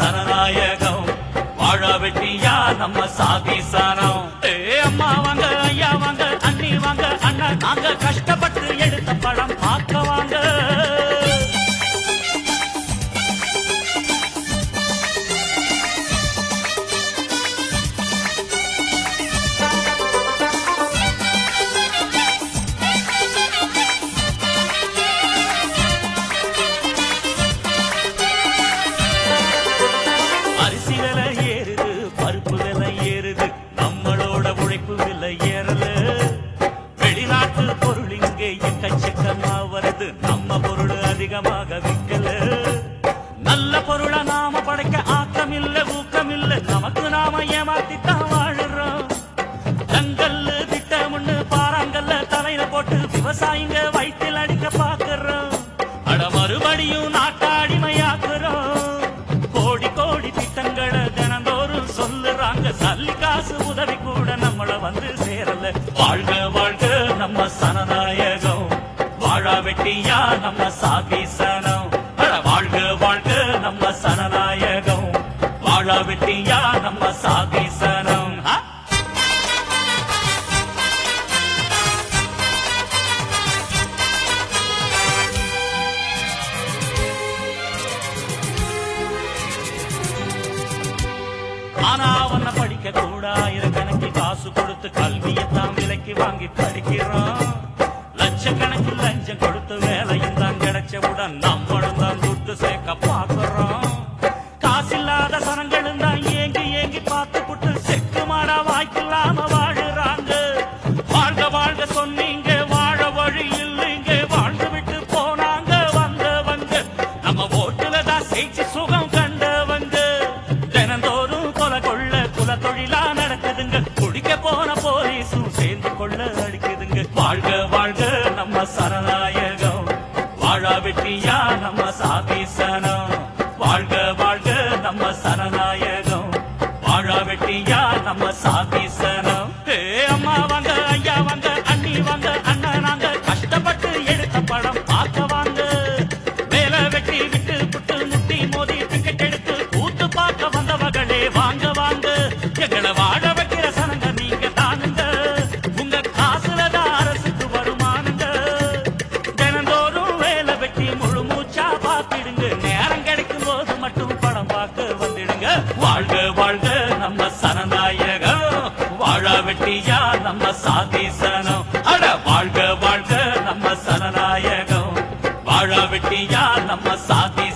சனநாயகம் வாழ வெட்டியா நம்ம சாதிசனம் ஏ அம்மா வாங்க ஐயா வாங்க அண்ணி வாங்க அண்ணன் நாங்க கஷ்டப்பட்டு எடுத்த படம் பார்க்க வாங்க அரிசி விலை ஏறுது பருப்பு விலை ஏறுது நம்மளோட உழைப்பு விலை ஏறல வெளிநாட்டு பொருள் இங்கே எக்கச்சக்கமா வருது நம்ம பொருள் அதிகமாக விற்கல நல்ல பொருளை நாம படைக்க ஆக்கம் இல்ல ஊக்கம் இல்ல நமக்கு நாம ஏமாத்தித்தான் வாழுறோம் ஜங்கல்லு திட்டம்னு பாறாங்கல்ல தலையில போட்டு விவசாயிங்க வயிற்றில் அடிக்க பாக்குறோம் அட மறுபடியும் நாட்டாடிமையாக்குறோம் கோடி கோடி திட்டங்களை தினந்தோறும் சொல்லுறாங்க சல்லி காசு உதவி கூட நம்மள வந்து சேரல வாழ்க வாழ்க நம்ம சனநாயகம் வாழா வெட்டியா நம்ம சாகிசனம் அட வாழ்க வாழ்க நம்ம சனநாயகம் வாழா வெட்டியா நம்ம சாகிசனம் ஆ? ஆனா அவன படிக்க கூட ஆயிரக்கணக்கில் காசு கொடுத்து கல்வியத்தான் விலைக்கு வாங்கி படிக்கிறோம் லட்சக்கணக்கில் லஞ்சம் கொடுத்து வேலையும் தான் கிடைச்சவுடன் நம்மளும் தான் துட்டு சேர்க்க பார்க்கிறோம் காசில்லாத சனங்களும் தான் ஏங்கி ஏங்கி பார்த்து புட்டு செக்கு மாடா வாய்க்கில்லாம வாழுறாங்க வாழ்க வாழ்க சொன்னீங்க வாழ வழி இல்லைங்க வாழ்ந்து விட்டு போனாங்க வந்தவங்க நம்ம ஓட்டுல தான் செய்தி சுகம் கண்டவங்க தினந்தோறும் கொலை கொள்ள குல தொழிலா நடக்குதுங்க குடிக்க போன போலீஸும் சேர்ந்து கொள்ள அடிக்குதுங்க வாழ்க வாழ்க நம்ம சரணாயகம் வாழா வெட்டியா நம்ம சாதீசனம் வாழ்க வாழ்க நம்ம சரணாயகம் வாழா வெட்டியா நம்ம சாதீசனம் ஏ அம்மா வாங்க ஐயா வாங்க அண்ணி வாங்க அண்ணன் நாங்க கஷ்டப்பட்டு எடுத்த படம் பார்க்க வாங்க வேலை வெட்டி விட்டு புட்டு முட்டி மோதி டிக்கெட் எடுத்து கூத்து பார்க்க வந்தவர்களே வாங்க வாங்க எங்களை வாழ வைக்கிற சனங்க நீங்க தானுங்க உங்க காசுல தான் அரசுக்கு வருமானங்க தினந்தோறும் வேலை வெட்டி முழு மூச்சா பார்த்திடுங்க நேரம் கிடைக்கும் போது மட்டும் படம் பார்க்க வந்துடுங்க வாழ்க வாழ்க நம்ம சனநாயகம் வாழா வெட்டியா நம்ம சாதீசனம் அட வாழ்க வாழ்க நம்ம சனநாயகம் வாழா வெட்டியா நம்ம சாதி